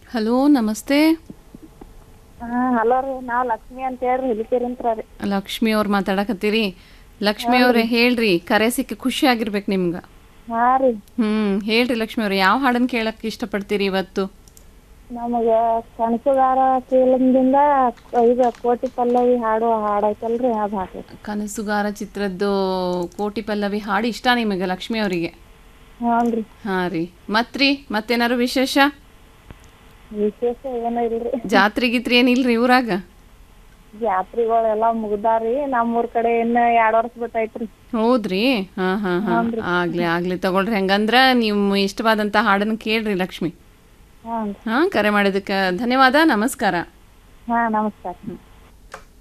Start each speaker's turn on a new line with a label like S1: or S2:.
S1: hello ನಮಸ್ತೆ
S2: ಹಾ hello ರೀ ನಾವ್ ಲಕ್ಷ್ಮಿ ಅಂತ ಹೇಳ್ರಿ ಹಿಲಿಕೇರಿಂತ್ರ ರೀ
S1: ಲಕ್ಷ್ಮಿ ಅವ್ರು ಮಾತಾಡಕತ್ತೀರಿ ಲಕ್ಷ್ಮಿ ಅವ್ರೆ ಹೇಳ್ರಿ ಕರೆ ಸಿಕ್ಕಿ ಖುಷಿ ಆಗಿರ್ಬೇಕು ನಿಮ್ಗೆ
S2: ಹಾ ರೀ
S1: ಹ್ಮ್ ಹೇಳ್ರಿ ಲಕ್ಷ್ಮಿ ಅವ್ರೆ ಯಾವ ಹಾಡನ್ನ ಕೇಳಕ್ ಇಷ್ಟಪಡ್ತೀರಿ ಇವತ್ತು
S2: ನಮಗ ಕನಸುಗಾರ ಫಿಲ್ಮ್ದಿಂದ ಇದು ಕೋಟಿ ಪಲ್ಲವಿ ಹಾಡು ಹಾಡೈತಲ್ರಿ ಅದ್ ಹಾಕ್ರಿ
S1: ಕನಸುಗಾರ ಚಿತ್ರದ್ದು ಕೋಟಿ ಪಲ್ಲವಿ ಹಾಡು ಇಷ್ಟ ನಿಮಗೆ ಲಕ್ಷ್ಮಿ ಅವರಿಗೆ
S2: ಹ್ಞೂನ್ರಿ
S1: ಹಾ ರೀ ಮತ್ರಿ ಮತ್ತೇನಾರು ವಿಶೇಷ
S2: ವಿಶೇಷ ಏನೂ ಇಲ್ರಿ
S1: ಜಾತ್ರೆ ಗೀತ್ರಿ ಏನಿಲ್ರಿ ಊರಾಗ
S2: ಜಾತ್ರಿಗಳೆಲ್ಲ ಮುಗ್ದಾರಿ ನಮ್ಮೂರ್ ಕಡೆ ಇನ್ನ ಎರಡ್ ವರ್ಷ ಬಿಟ್ಟೈತ್ರಿ
S1: ಹೌದ್ರಿ ಹಾ ಹಾ ಹಾ ಆಗ್ಲಿ ಆಗ್ಲಿ ತಗೊಳ್ರಿ ಹಂಗಂದ್ರ ನೀವು ಇಷ್ಟವಾದಂತ ಹಾಡನ್ನ ಕೇಳ್ರಿ ಲಕ್ಷ್ಮಿ
S2: ಹ್ಞೂ
S1: ಹಾ ಕರೆ ಮಾಡಿದಕ್ಕೆ ಧನ್ಯವಾದ ನಮಸ್ಕಾರ
S2: ಹಾ ನಮಸ್ಕಾರ